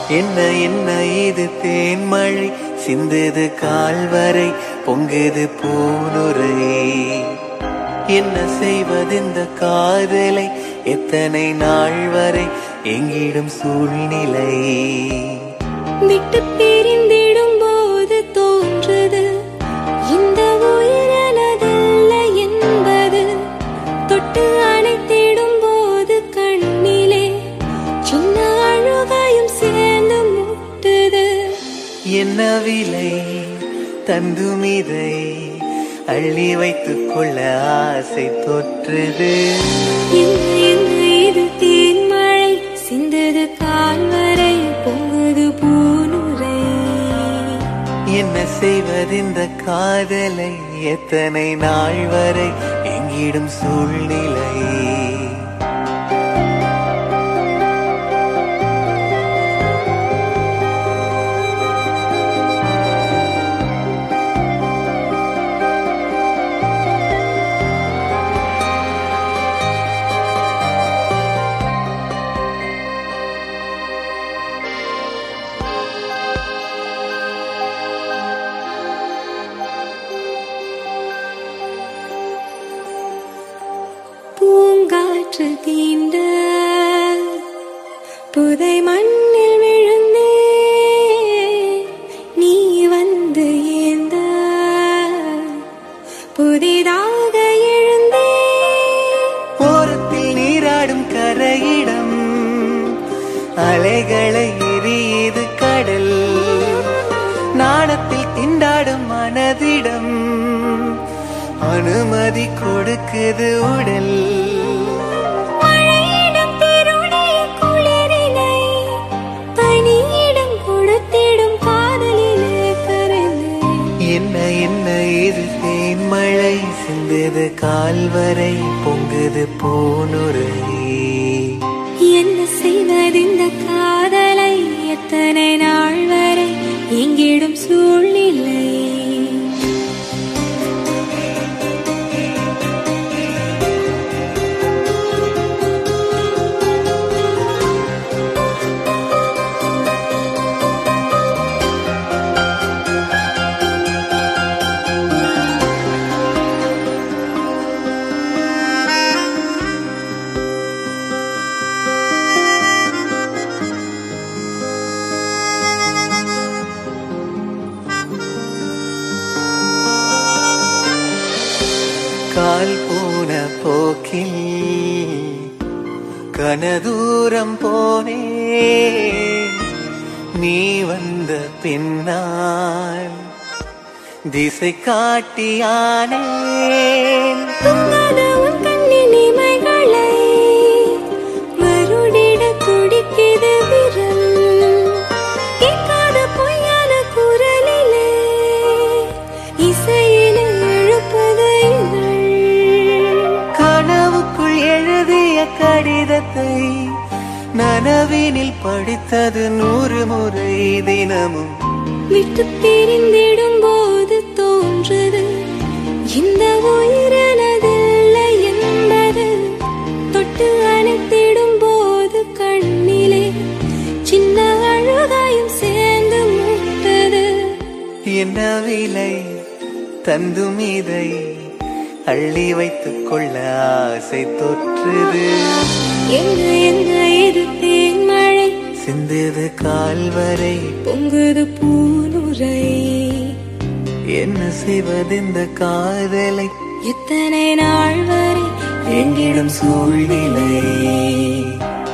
என்ன என்ன இது தேன்மழை சிந்துது கால்வரை பொங்குது பூனுரை என்ன செய்வதிந்த காதலை எத்தனை நாள் வரை எங்கிடும் சூழ்நிலை விட்டு பிரிந்திடும் போது தோன்றுது இந்த உயிரனதல்ல என்பது தொட்டு அணைத்திடும் போது கண்ணிலே சின்ன அழுகையும் சேர்ந்து முட்டுது என்ன விலை தந்துமிதை அள்ளி வைத்துக் கொள்ள ஆசை தொற்றுது என்ன என்ன இது தேன்மழை சிந்தது கால்வரை பொங்குது பூனுரை என்ன செய்வதிந்த காதலை எத்தனை நாள் வரை எங்கிடும் சூழ்நிலை பூங்காற்று தீண்ட புதை மண்ணில் விழுந்தே நீ வந்து ஏந்த புதிதாக எழுந்தே ஓரத்தில் நீராடும் கரையிடம் அலைகளை எரியுது கடல் நாணத்தில் திண்டாடும் மனதிடம் அனுமதி கொடுக்குது உடல் மழையிடம் திருடைய குளிரினை பனியிடம் கொடுத்திடும் காதலிலே கரைந்து என்ன என்ன இது தேன்மழை சிந்தது கால்வரை பொங்குது பூனுரை என்ன செய்வதிந்த காதலை எத்தனை நாள் வரை எங்கிடும் சூழ்நிலை கால் போன போக்கில் கனதூரம் போனே நீ வந்த பின்னால் திசை காட்டியானேன் தூங்காத உன் கண்ணின் இமைகளை மறுடிட துடிக்குது விரல் கேட்காத பொய்யான குரலிலே இசையில எழுப்பது இதழ் கனவுக்குள் எழுதிய கடிதத்தை நனவினில் படித்தது நூறு முறை தினமும் விட்டு பிரிந்திடும் போது தோன்றுது இந்த உயிரனதல்ல என்பது தொட்டு அணைத்திடும் போது கண்ணிலே சின்ன அழுகாயும் சேர்ந்து முட்டது என்ன விலை தந்தும் இதை அள்ளி வைத்துக் கொள்ள ஆசை தொற்றுது என்ன என்ன இது தேன்மழை சிந்தது கால்வரை பொங்குது பூனுரை என்ன செய்வதிந்த காதலை எத்தனை நாள் வரை எங்கிடும் சூழ்நிலை